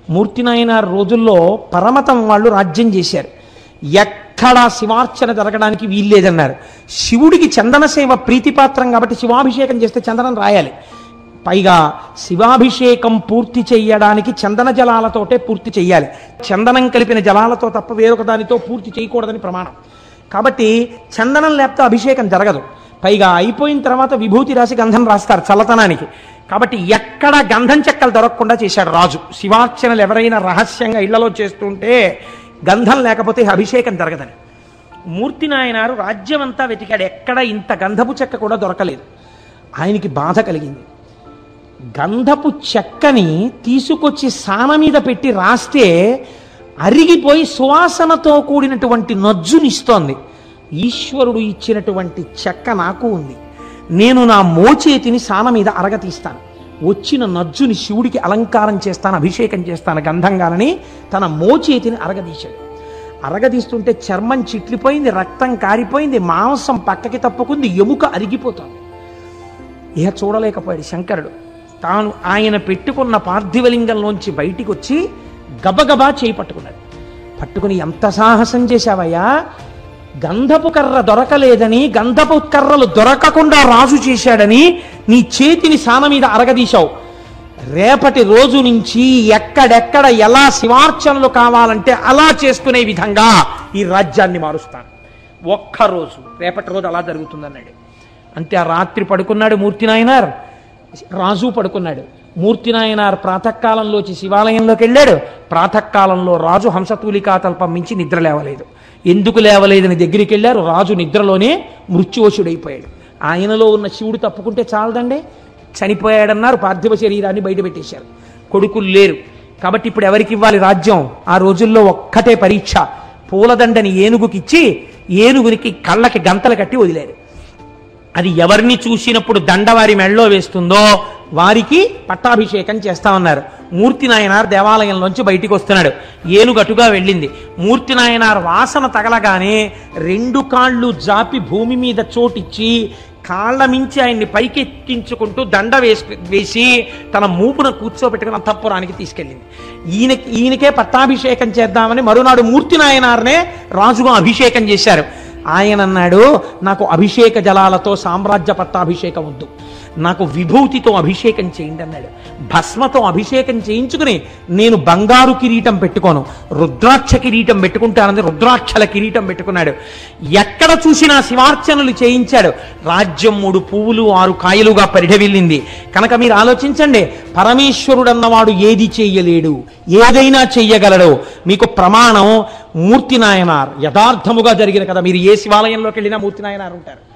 మూర్తి నాయనార్ రోజుల్లో పరమతం వాళ్ళు రాజ్యం చేశారు ఎక్కడా శివార్చన జరగడానికి వీల్లేదన్నారు శివుడికి చందన సేవ ప్రీతిపాత్రం కాబట్టి శివాభిషేకం చేస్తే చందనం రాయాలి పైగా శివాభిషేకం పూర్తి చేయడానికి చందన జలాలతోటే పూర్తి చేయాలి చందనం కలిపిన జలాలతో తప్ప వేరొక దానితో పూర్తి చేయకూడదని ప్రమాణం కాబట్టి చందనం లేకపోతే అభిషేకం జరగదు పైగా అయిపోయిన తర్వాత విభూతి రాసి గంధం రాస్తారు చల్లతనానికి కాబట్టి ఎక్కడ గంధం చెక్కలు దొరకకుండా చేశాడు రాజు శివార్చనలు ఎవరైనా రహస్యంగా ఇళ్లలో చేస్తుంటే గంధం లేకపోతే అభిషేకం జరగదని మూర్తి నాయనారు రాజ్యమంతా వెతికాడు ఎక్కడ ఇంత గంధపు చెక్క కూడా దొరకలేదు ఆయనకి బాధ కలిగింది గంధపు చెక్కని తీసుకొచ్చి సాన మీద పెట్టి రాస్తే అరిగిపోయి సువాసనతో కూడినటువంటి నజ్జునిస్తోంది ఈశ్వరుడు ఇచ్చినటువంటి చెక్క నాకు ఉంది నేను నా మోచేతిని సాన మీద అరగతీస్తాను వచ్చిన నజ్జుని శివుడికి అలంకారం చేస్తాను అభిషేకం చేస్తాను గంధంగానని తన మోచేతిని అరగదీశాడు అరగదీస్తుంటే చర్మం చిట్లిపోయింది రక్తం కారిపోయింది మాంసం పక్కకి తప్పుకుంది ఎముక అరిగిపోతుంది ఇహ చూడలేకపోయాడు శంకరుడు తాను ఆయన పెట్టుకున్న పార్థివలింగంలోంచి బయటికి వచ్చి గబగబా చేయి పట్టుకున్నాడు పట్టుకుని ఎంత సాహసం చేశావయ్యా గంధపు కర్ర దొరకలేదని గంధపు కర్రలు దొరకకుండా రాజు చేశాడని నీ చేతిని సాన మీద అరగదీశావు రేపటి రోజు నుంచి ఎక్కడెక్కడ ఎలా శివార్చనలు కావాలంటే అలా చేసుకునే విధంగా ఈ రాజ్యాన్ని మారుస్తాను ఒక్కరోజు రేపటి రోజు అలా జరుగుతుందన్నాడు అంతే ఆ రాత్రి పడుకున్నాడు మూర్తి నాయనార్ రాజు పడుకున్నాడు మూర్తి నాయనార్ ప్రాతకాలంలోచి శివాలయంలోకి వెళ్ళాడు ప్రాతకాలంలో రాజు హంసతూలికా తల్పం మించి నిద్ర లేవలేదు ఎందుకు లేవలేదని దగ్గరికి వెళ్ళారు రాజు నిద్రలోనే మృత్యువశుడైపోయాడు ఆయనలో ఉన్న శివుడు తప్పుకుంటే చాలదండి చనిపోయాడన్నారు పార్థివ శరీరాన్ని బయట పెట్టేశారు కొడుకులు లేరు కాబట్టి ఇప్పుడు ఎవరికి ఇవ్వాలి రాజ్యం ఆ రోజుల్లో ఒక్కటే పరీక్ష పూలదండని ఏనుగుకిచ్చి ఏనుగునికి కళ్ళకి గంతలు కట్టి వదిలేరు అది ఎవరిని చూసినప్పుడు దండవారి మెళ్ళో వేస్తుందో వారికి పట్టాభిషేకం చేస్తామన్నారు మూర్తి నాయనార్ దేవాలయంలోంచి బయటికి వస్తున్నాడు ఏనుగటుగా వెళ్ళింది మూర్తి నాయనార్ వాసన తగలగానే రెండు కాళ్ళు జాపి భూమి మీద చోటిచ్చి కాళ్ళ మించి ఆయన్ని పైకెక్కించుకుంటూ దండ వేసి వేసి తన మూపున కూర్చోబెట్టుకుని అంతఃపురానికి తీసుకెళ్ళింది ఈయన ఈయనకే పట్టాభిషేకం చేద్దామని మరునాడు మూర్తి నాయనార్నే రాజుగా అభిషేకం చేశారు ఆయన అన్నాడు నాకు అభిషేక జలాలతో సామ్రాజ్య పట్టాభిషేకం వద్దు నాకు విభూతితో అభిషేకం చేయండి అన్నాడు భస్మతో అభిషేకం చేయించుకుని నేను బంగారు కిరీటం పెట్టుకోను రుద్రాక్ష కిరీటం పెట్టుకుంటానని రుద్రాక్షల కిరీటం పెట్టుకున్నాడు ఎక్కడ చూసినా శివార్చనలు చేయించాడు రాజ్యం మూడు పువ్వులు ఆరు కాయలుగా పరిఢవిల్లింది కనుక మీరు ఆలోచించండి పరమేశ్వరుడు అన్నవాడు ఏది చెయ్యలేడు ఏదైనా చెయ్యగలడు మీకు ప్రమాణం మూర్తి నాయనార్ యథార్థముగా జరిగిన కదా మీరు ఏ శివాలయంలోకి వెళ్ళినా మూర్తి నాయనార్ ఉంటారు